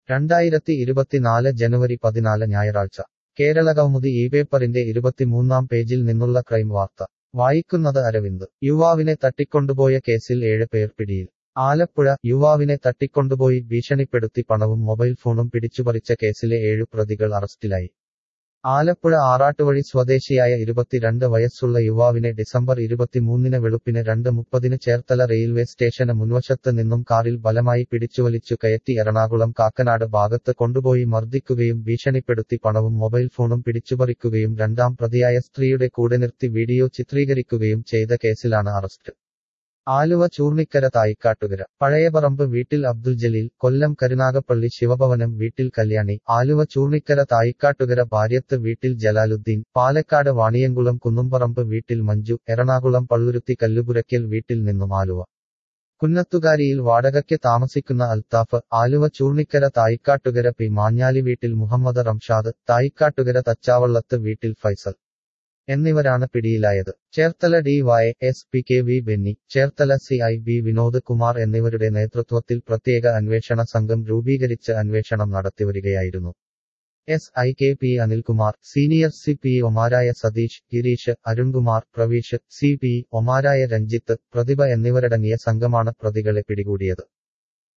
രണ്ടായിരത്തി ഇരുപത്തിനാല് ജനുവരി പതിനാല് ഞായറാഴ്ച കേരളകൗമുദി ഈ പേപ്പറിന്റെ ഇരുപത്തിമൂന്നാം പേജിൽ നിന്നുള്ള ക്രൈം വാർത്ത വായിക്കുന്നത് അരവിന്ദ് യുവാവിനെ തട്ടിക്കൊണ്ടുപോയ കേസിൽ ഏഴ് പേർ പിടിയിൽ ആലപ്പുഴ യുവാവിനെ തട്ടിക്കൊണ്ടുപോയി ഭീഷണിപ്പെടുത്തി പണവും മൊബൈൽ ഫോണും പിടിച്ചുപറിച്ച കേസിലെ ഏഴു പ്രതികൾ അറസ്റ്റിലായി ആലപ്പുഴ ആറാട്ടുവഴി സ്വദേശിയായ ഇരുപത്തിരണ്ട് വയസ്സുള്ള യുവാവിനെ ഡിസംബർ ഇരുപത്തിമൂന്നിന് വെളുപ്പിന് രണ്ട് മുപ്പതിന് ചേർത്തല റെയിൽവേ സ്റ്റേഷന് മുൻവശത്ത് നിന്നും കാറിൽ ബലമായി പിടിച്ചുവലിച്ചു കയറ്റി എറണാകുളം കാക്കനാട് ഭാഗത്ത് കൊണ്ടുപോയി മർദ്ദിക്കുകയും ഭീഷണിപ്പെടുത്തി പണവും മൊബൈൽ ഫോണും പിടിച്ചുപറിക്കുകയും രണ്ടാം പ്രതിയായ സ്ത്രീയുടെ കൂടെ നിർത്തി വീഡിയോ ചിത്രീകരിക്കുകയും ചെയ്ത കേസിലാണ് അറസ്റ്റ് ആലുവ ചൂർണിക്കര തായിക്കാട്ടുകര പഴയപറമ്പ് വീട്ടിൽ അബ്ദുൽ ജലീൽ കൊല്ലം കരുനാഗപ്പള്ളി ശിവഭവനം വീട്ടിൽ കല്യാണി ആലുവ ചൂർണിക്കര തായിക്കാട്ടുകര ഭാര്യത്ത് വീട്ടിൽ ജലാലുദ്ദീൻ പാലക്കാട് വാണിയംകുളം കുന്നുംപറമ്പ് വീട്ടിൽ മഞ്ജു എറണാകുളം പള്ളുരുത്തി കല്ലുപുരയ്ക്കൽ വീട്ടിൽ നിന്നും ആലുവ കുന്നത്തുകാരിയിൽ വാടകയ്ക്ക് താമസിക്കുന്ന അൽത്താഫ് ആലുവ ചൂർണിക്കര തായിക്കാട്ടുകര പി മാഞ്ഞാലി വീട്ടിൽ മുഹമ്മദ് റംഷാദ് തായിക്കാട്ടുകര തച്ചാവള്ളത്ത് വീട്ടിൽ ഫൈസൽ എന്നിവരാണ് പിടിയിലായത് Cherthala D Y S P K V Benny Cherthala C I B Vinod Kumar എന്നിവരുടെ നേതൃത്വത്തിൽ പ്രത്യേക അന്വേഷണ സംഘം രൂപീകരിച്ച് അന്വേഷണം നടത്തിവരികയായിരുന്നു S I K P Anilkumar senior C P ഒമാരായ സതീഷ് ഗിരീഷ് അരുൺകുമാർ പ്രവീഷ് സി പി ഒമാരായ രഞ്ജിത്ത് പ്രതിഭ എന്നിവരടങ്ങിയ സംഘമാണ് പ്രതികളെ പിടികൂടിയത്